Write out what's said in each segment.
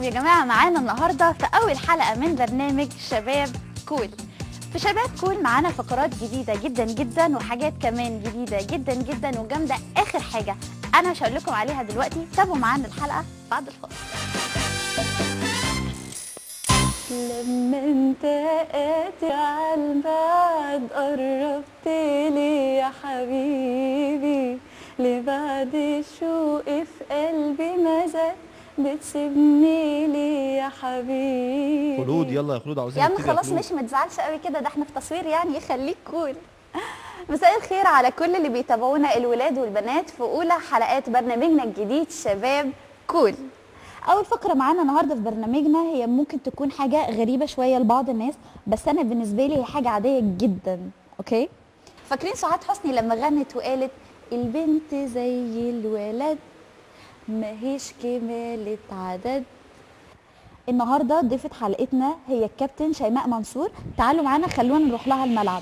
يا جماعة معانا النهاردة في أول حلقة من برنامج شباب كول في شباب كول معانا فقرات جديدة جدا جدا وحاجات كمان جديدة جدا جدا وجامدة آخر حاجة أنا مش هقول لكم عليها دلوقتي تابعوا معانا الحلقة بعد الفاصل لما انت قاتل على البعد قربت لي يا حبيبي لبعد الشوق في قلبي ما زال بتسيبني لي يا حبيبي خلود يلا يا خلود عاوزين يا عم نبتدي خلاص خلود. مش ما تزعلش قوي كده ده احنا في تصوير يعني خليك كول مساء الخير على كل اللي بيتابعونا الولاد والبنات في اولى حلقات برنامجنا الجديد شباب كول اول فقره معانا النهارده في برنامجنا هي ممكن تكون حاجه غريبه شويه لبعض الناس بس انا بالنسبه لي هي حاجه عاديه جدا اوكي فاكرين سعاد حسني لما غنت وقالت البنت زي الولد ماهيش كمالة عدد النهارده ضيفة حلقتنا هي الكابتن شيماء منصور تعالوا معانا خلونا نروح لها الملعب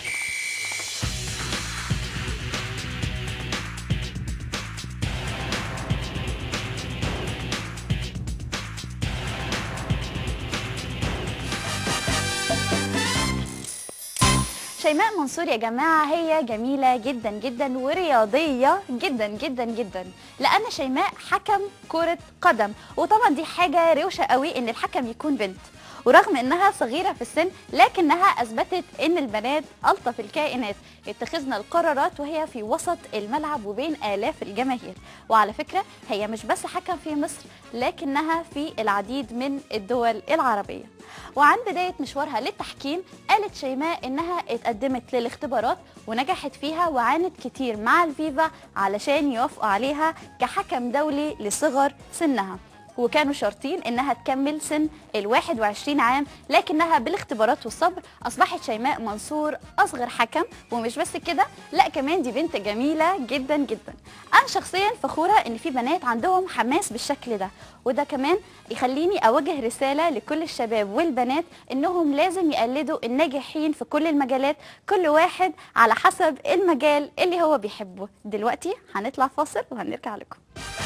شيماء منصور يا جماعة هي جميلة جدا جدا ورياضية جدا جدا جدا لأن شيماء حكم كرة قدم وطبعا دي حاجة روشة قوي إن الحكم يكون بنت ورغم انها صغيره في السن لكنها اثبتت ان البنات الطف الكائنات اتخذن القرارات وهي في وسط الملعب وبين الاف الجماهير وعلى فكره هي مش بس حكم في مصر لكنها في العديد من الدول العربيه وعن بدايه مشوارها للتحكيم قالت شيماء انها اتقدمت للاختبارات ونجحت فيها وعانت كتير مع الفيفا علشان يوافقوا عليها كحكم دولي لصغر سنها وكانوا شرطين انها تكمل سن ال 21 عام لكنها بالاختبارات والصبر اصبحت شيماء منصور اصغر حكم ومش بس كده لا كمان دي بنت جميله جدا جدا انا شخصيا فخوره ان في بنات عندهم حماس بالشكل ده وده كمان يخليني اوجه رساله لكل الشباب والبنات انهم لازم يقلدوا الناجحين في كل المجالات كل واحد على حسب المجال اللي هو بيحبه دلوقتي هنطلع فاصل وهنرجع لكم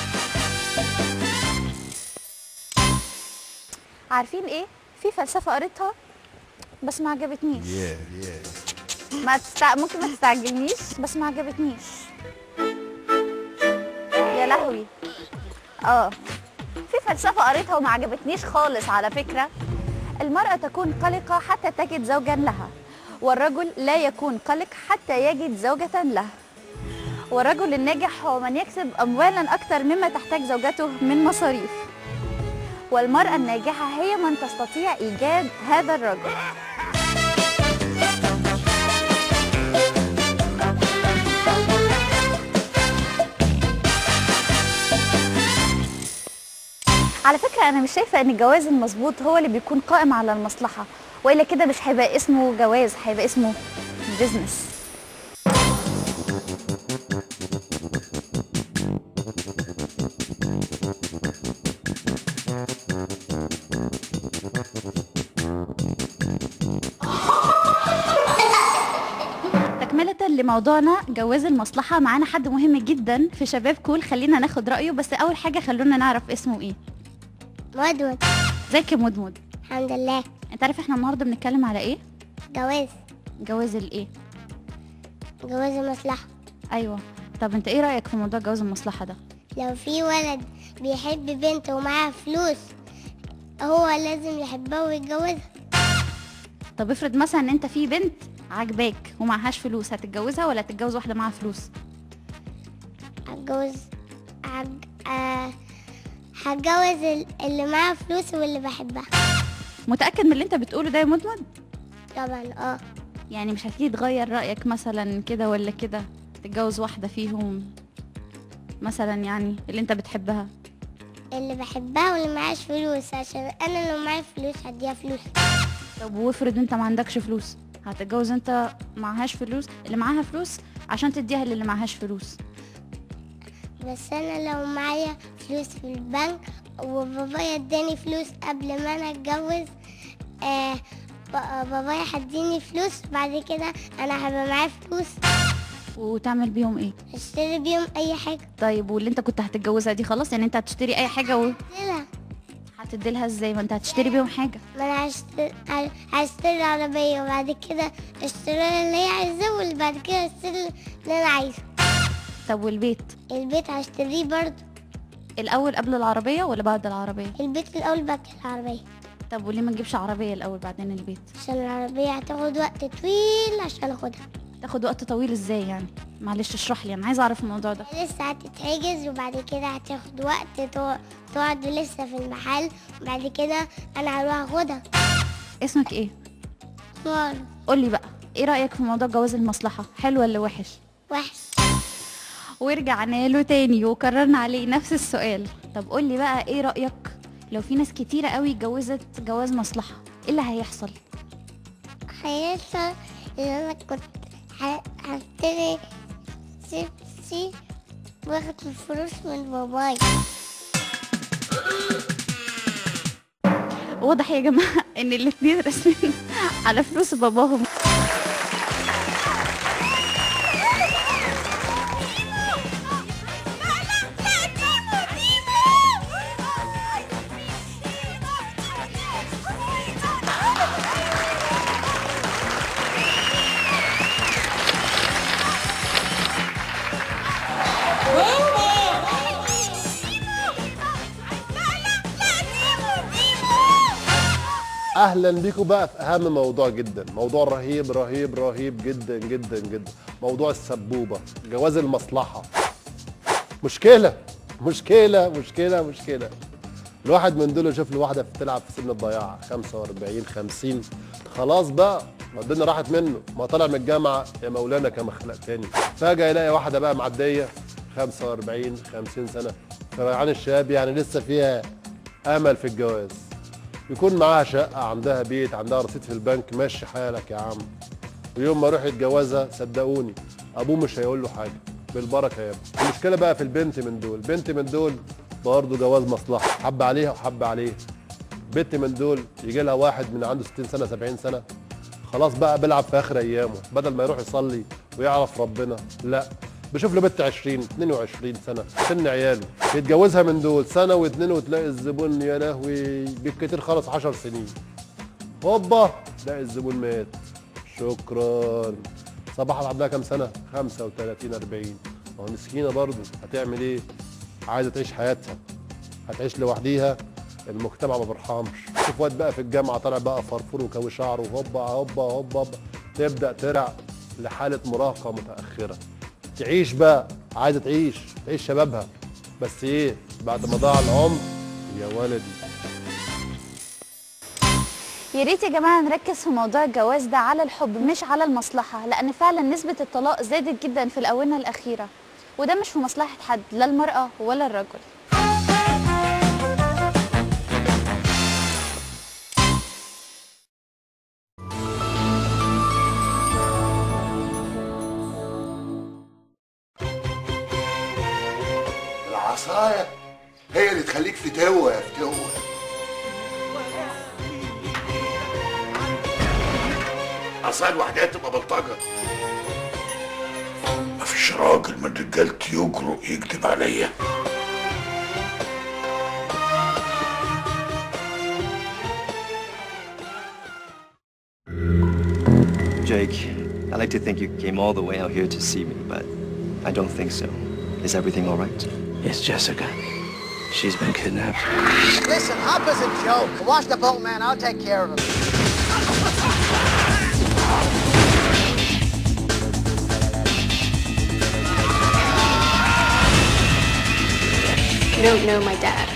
عارفين ايه في فلسفه قريتها بس ما عجبتنيش ما تستع... ممكن ما تستعجلنيش بس ما عجبتنيش يا لهوي اه في فلسفه قريتها وما عجبتنيش خالص على فكره المراه تكون قلقه حتى تجد زوجا لها والرجل لا يكون قلق حتى يجد زوجة له والرجل الناجح هو من يكسب أموالا أكثر مما تحتاج زوجته من مصاريف والمرأة الناجحة هي من تستطيع إيجاد هذا الرجل على فكرة أنا مش شايفة إن الجواز المظبوط هو اللي بيكون قائم على المصلحة وإلا كده مش هيبقى اسمه جواز هيبقى اسمه بيزنس تكملة لموضوعنا جواز المصلحة معانا حد مهم جدا في شباب كول خلينا ناخد رأيه بس أول حاجة خلونا نعرف اسمه إيه مدود ازيك يا مدمد الحمد لله انت عارف احنا النهارده بنتكلم على ايه جواز جواز الايه جواز المصلحة ايوه طب انت ايه رايك في موضوع جواز المصلحه ده لو في ولد بيحب بنت ومعاها فلوس هو لازم يحبها ويتجوزها طب افرض مثلا ان انت في بنت عاجباك ومعهاش فلوس هتتجوزها ولا هتتجوز واحده معاها فلوس هتجوز هج... آه... هتجوز ال- اللي معاها فلوس واللي بحبها متاكد من اللي انت بتقوله ده يا مدمد طبعا اه يعني مش هتيجي تغير رايك مثلا كده ولا كده تتجوز واحده فيهم مثلا يعني اللي انت بتحبها اللي بحبها واللي معاش فلوس عشان انا لو معايا فلوس هديها فلوس طب وافرض انت ما عندكش فلوس هتتجوز انت معهاش فلوس اللي معاها فلوس عشان تديها للي معهاش فلوس بس انا لو معايا فلوس في البنك وبابايا اداني فلوس قبل ما انا اتجوز آه ب- بابايا هديني فلوس بعد كده انا هبقى معايا فلوس وتعمل بيهم ايه اشتري بيهم اي حاجه طيب واللي انت كنت هتتجوزها دي خلاص يعني انت هتشتري اي حاجه و... لها هتدي لها ازاي ما انت هتشتري بيهم حاجه ما انا هشتري هشتري عربية وبعد كده اشتري اللي هي عايزاه وبعد كده اشتري اللي انا عايزه طب والبيت البيت هشتريه برضه الاول قبل العربيه ولا بعد العربيه البيت الأول بعد العربية طب وليه ما نجيبش عربيه الاول بعدين البيت عشان العربية هتاخد وقت طويل عشان اخدها تاخد وقت طويل ازاي يعني معلش اشرح لي انا عايزه اعرف الموضوع ده لسه هتتحجز وبعد كده هتاخد وقت تو- تقعد لسه في المحل وبعد كده انا هروح اخدها اسمك ايه مار قول لي بقى ايه رايك في موضوع جواز المصلحه حلو ولا وحش وحش ورجعنا له تاني وكررنا عليه نفس السؤال طب قول لي بقى ايه رايك لو في ناس كتيره قوي اتجوزت جواز مصلحه ايه اللي هيحصل هيحصل ان انا كنت ه- هشتري شيبسي واخد الفلوس من باباي واضح يا جماعه ان الاتنين راسمين على فلوس باباهم اهلا بيكم بقى في اهم موضوع جدا موضوع رهيب رهيب رهيب جدا جدا جدا موضوع السبوبه جواز المصلحه مشكله مشكله مشكله مشكله الواحد من دول يشوف له واحده بتلعب في سن الضياع 45 50 خلاص بقى ما الدنيا راحت منه ما طلع من الجامعه يا مولانا كما خلقتني فجاه يلاقي واحده بقى معديه 45 50 سنه فريعان الشباب يعني لسه فيها امل في الجواز يكون معاها شقه عندها بيت عندها رصيد في البنك ماشي حالك يا عم ويوم ما يروح يتجوزها صدقوني ابوه مش هيقول له حاجه بالبركه يا ابني المشكله بقى في البنت من دول بنت من دول برضه جواز مصلحه حب عليها وحب عليه بنت من دول يجي لها واحد من عنده 60 سنه 70 سنه خلاص بقى بيلعب في اخر ايامه بدل ما يروح يصلي ويعرف ربنا لا بشوف له بنت 20 22 سنه سن عياله يتجوزها من دول سنه واثنين وتلاقي الزبون يا لهوي بالكتير خلص 10 سنين هوبا تلاقي الزبون مات شكرا صباح عندها كام سنه 35 40 ما هو مسكينه برضه هتعمل ايه عايزه تعيش حياتها هتعيش لوحديها المجتمع ما بيرحمش شوف واد بقى في الجامعه طالع بقى فرفور وكوي شعره هوبا هوبا هوبا هوبا تبدا ترع لحاله مراهقه متاخره تعيش بقى عايزه تعيش تعيش شبابها بس ايه بعد ما ضاع العمر يا ولدي يا ريت يا جماعه نركز في موضوع الجواز ده على الحب مش على المصلحه لان فعلا نسبه الطلاق زادت جدا في الاونه الاخيره وده مش في مصلحه حد لا المراه ولا الرجل العصاية هي اللي تخليك فتوة يا فتوة عصاية لوحدها تبقى بلطجة مفيش راجل من رجالتي يجرؤ يكذب عليا Jake, I like to think you came all the way out here to see me, but I don't think so. Is everything all right? It's Jessica. She's been kidnapped. Listen, Hop is a joke. Wash the boat, man. I'll take care of him. You don't know my dad.